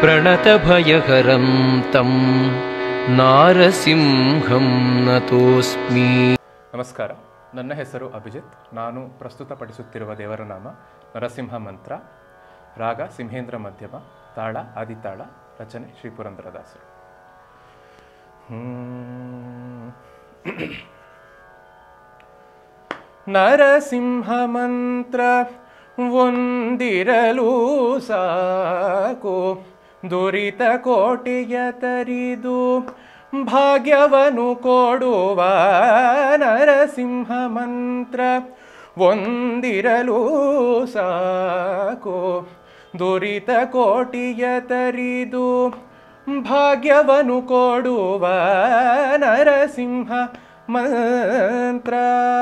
प्रणतभयहरं तं नारसिंहं नतोऽस्मि ನಮಸ್ಕಾರ ನನ್ನ ಹೆಸರು ಅಭಿಜಿತ್ ನಾನು ಪ್ರಸ್ತುತಪಡಿಸುತ್ತಿರುವ ದೇವರ ನಾಮ ನರಸಿಂಹ ಮಂತ್ರ ರಾಗ ಸಿಂಹೇಂದ್ರ ಮಧ್ಯಮ ತಾಳ ಆದಿತಾಳ ರಚನೆ ಶ್ರೀ ಪುರಂದರದಾಸರು ಹ್ಮ್. ನರಸಿಂಹ ಮಂತ್ರ ಒಂದಿರಲು ಸಾಕು ದುರಿತ ಕೋಟೆಯ ತರಿದು ಭಾಗ್ಯವನ್ನು ಕೊಡುವ ನರಸಿಂಹ ಮಂತ್ರ ಒಂದಿರಲು ಸಾಕು ದುರಿತ ಕೋಟಿಯ ತರಿದು ಭಾಗ್ಯವನ್ನು ಕೊಡುವ ನರಸಿಂಹ ಮಂತ್ರ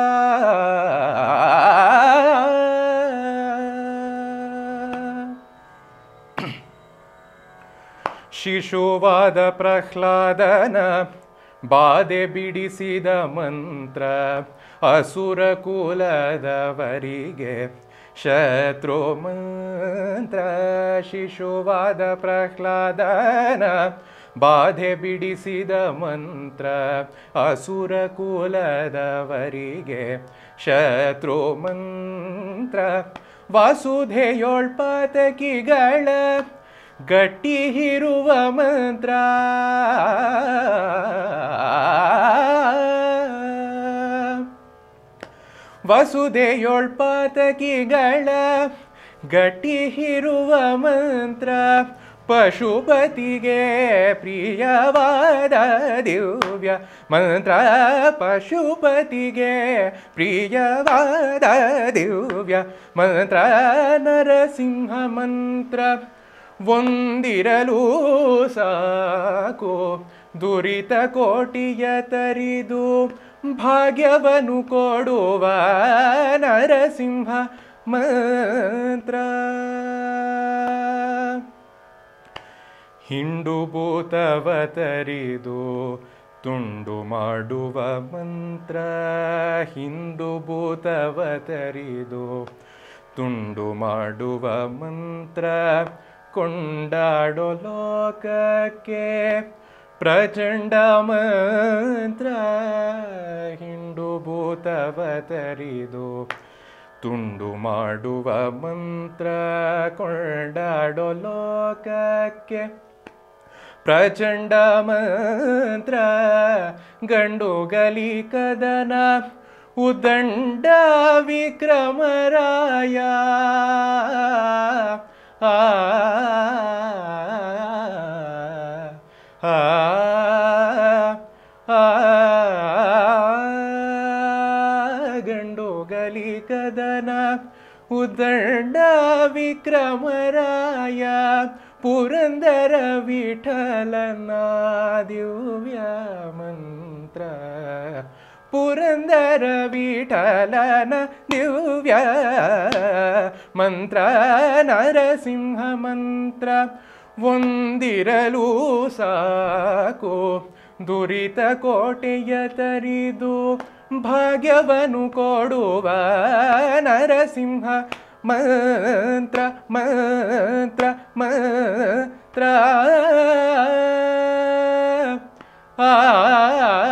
ಶಿಶುವಾದ ಪ್ರಹ್ಲಾದನ ಬಾಧೆ ಬಿಡಿಸಿದ ಮಂತ್ರ ಅಸುರ ಕುಲದವರಿಗೆ ಶತ್ರು ಮಂತ್ರ ಶಿಶುವಾದ ಪ್ರಹ್ಲಾದನ ಬಾಧೆ ಬಿಡಿಸಿದ ಮಂತ್ರ ಅಸುರ ಕುಲದವರಿಗೆ ಶತ್ರು ಮಂತ್ರ ವಾಸುಧೆಯೊಳ್ಪಾತಕಿಗಳ ಗಟ್ಟಿ ಇರುವ ಮಂತ್ರ ವಸುದೆಯೊಳ್ಪಾತಕಿಗಳ ಗಟ್ಟಿ ಇರುವ ಮಂತ್ರ ಪಶುಪತಿಗೆ ಪ್ರಿಯವಾದ ದಿವ್ಯ ಮಂತ್ರ ಪಶುಪತಿಗೆ ಪ್ರಿಯವಾದ ದಿವ್ಯ ಮಂತ್ರ ನರಸಿಂಹ ಮಂತ್ರ ಒಂದಿರಲು ಸಾಕು ದುರಿತ ಕೋಟಿಯ ತರಿದು ಭಾಗ್ಯವನ್ನು ಕೊಡುವ ನರಸಿಂಹ ಮಂತ್ರ ಹಿಂಡು ಭೂತವ ತರಿದು ತುಂಡು ಮಾಡುವ ಮಂತ್ರ ಹಿಂಡು ಭೂತವ ತರಿದು ತುಂಡು ಮಾಡುವ ಮಂತ್ರ ಕೊಂಡಾಡೋ ಲೋಕಕ್ಕೆ ಪ್ರಚಂಡ ಮಂತ್ರ ಹಿಂಡು ಭೂತವ ತರಿದು ತುಂಡು ಮಾಡುವ ಮಂತ್ರ ಕೊಂಡಾಡೋ ಲೋಕಕ್ಕೆ ಪ್ರಚಂಡ ಮಂತ್ರ ಗಂಡು ಗಲಿ ಕದನ ಉದಂಡ ವಿಕ್ರಮರಾಯ ಆ ಆ ಆ ಗಂಡು ಗಲಿ ಕದನ ಉದಂಡ ವಿಕ್ರಮರಾಯ ಪುರಂದರ ವಿಠಲನ ದಿವ್ಯ ಮಂತ್ರ ಪುರಂದರ ವಿಠಲನ ದಿವ್ಯ ಮಂತ್ರ ನರಸಿಂಹ ಮಂತ್ರ ಒಂದಿರಲು ಸಾಕು ದುರಿತ ಕೋಟೆಯ ತರಿದು ಭಾಗ್ಯವನ್ನು ಕೊಡುವ ನರಸಿಂಹ ಮಂತ್ರ ಮಂತ್ರ ಮಂತ್ರ ಆ